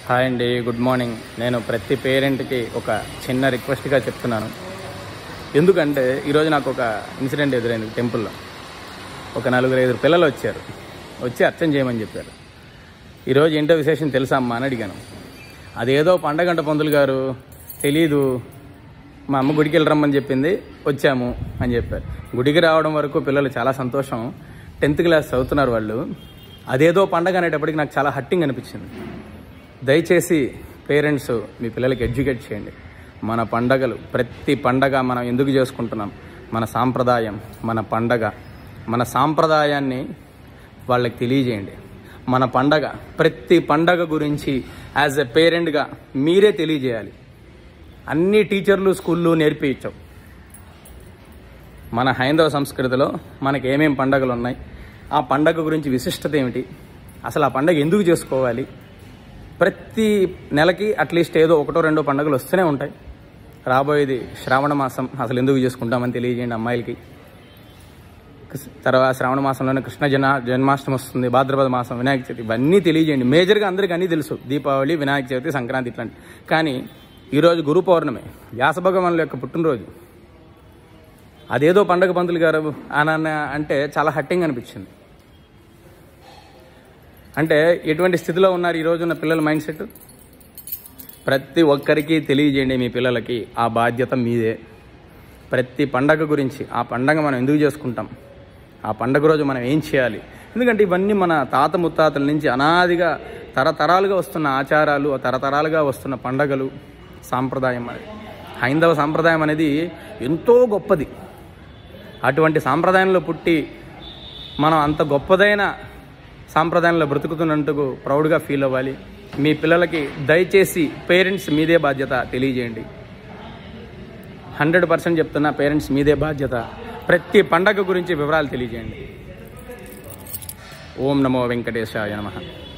hi అండి good morning నేను ప్రతి పేరెంట్కి ఒక చిన్న రిక్వెస్ట్గా చెప్తున్నాను ఎందుకంటే ఈరోజు నాకు ఒక ఇన్సిడెంట్ ఎదురైంది టెంపుల్లో ఒక నలుగురు ఐదు పిల్లలు వచ్చారు వచ్చి అర్చన చేయమని చెప్పారు ఈరోజు ఏంటో విశేషం తెలుసా అమ్మా అని అడిగాను అదేదో పండగంట పంతులు గారు తెలీదు మా అమ్మ గుడికి వెళ్ళి రమ్మని చెప్పింది వచ్చాము అని చెప్పారు గుడికి రావడం వరకు పిల్లలు చాలా సంతోషం టెన్త్ క్లాస్ చదువుతున్నారు వాళ్ళు అదేదో పండగ అనేటప్పటికి నాకు చాలా హట్టింగ్ అనిపించింది దయచేసి పేరెంట్స్ మీ పిల్లలకి ఎడ్యుకేట్ చేయండి మన పండగలు ప్రతి పండగ మనం ఎందుకు చేసుకుంటున్నాం మన సాంప్రదాయం మన పండగ మన సాంప్రదాయాన్ని వాళ్ళకి తెలియజేయండి మన పండగ ప్రతి పండగ గురించి యాజ్ ఎ పేరెంట్గా మీరే తెలియజేయాలి అన్ని టీచర్లు స్కూళ్ళు నేర్పించవు మన హైందవ సంస్కృతిలో మనకి ఏమేం పండగలు ఉన్నాయి ఆ పండగ గురించి విశిష్టత ఏమిటి అసలు ఆ పండగ ఎందుకు చేసుకోవాలి ప్రతి నెలకి అట్లీస్ట్ ఏదో ఒకటో రెండో పండుగలు వస్తూనే ఉంటాయి రాబోయేది శ్రావణ మాసం అసలు ఎందుకు చేసుకుంటామని తెలియజేయండి అమ్మాయిలకి కృష్ణ- తర్వాత శ్రావణ మాసంలోనే కృష్ణ జన జన్మాష్టమి వస్తుంది భాద్రపద మాసం వినాయక చవితి ఇవన్నీ తెలియజేయండి మేజర్గా అందరికీ అన్నీ తెలుసు దీపావళి వినాయక చవితి సంక్రాంతి ఇట్లాంటి కానీ ఈరోజు గురు పౌర్ణమి వ్యాస భగవానుల యొక్క పుట్టినరోజు అదేదో పండగ పంతులు గారు అని అంటే చాలా హట్టింగ్ అనిపించింది అంటే ఎటువంటి స్థితిలో ఉన్నారు ఈ రోజున్న పిల్లల మైండ్ సెట్ ప్రతి ఒక్కరికి తెలియజేయండి మీ పిల్లలకి ఆ బాధ్యత మీదే ప్రతి పండగ గురించి ఆ పండగ మనం ఎందుకు చేసుకుంటాం ఆ పండగ రోజు మనం ఏం చేయాలి ఎందుకంటే ఇవన్నీ మన తాత ముత్తాతల నుంచి అనాదిగా తరతరాలుగా వస్తున్న ఆచారాలు తరతరాలుగా వస్తున్న పండగలు సాంప్రదాయం అనేది హైందవ సాంప్రదాయం అనేది ఎంతో గొప్పది అటువంటి సాంప్రదాయంలో పుట్టి మనం అంత గొప్పదైన సాంప్రదాయంలో బ్రతుకుతున్నందుకు ప్రౌడ్గా ఫీల్ అవ్వాలి మీ పిల్లలకి దయచేసి పేరెంట్స్ మీదే బాధ్యత తెలియజేయండి హండ్రెడ్ పర్సెంట్ చెప్తున్నా పేరెంట్స్ మీదే బాధ్యత ప్రతి పండగ గురించి వివరాలు తెలియజేయండి ఓం నమో వెంకటేశాయ నమః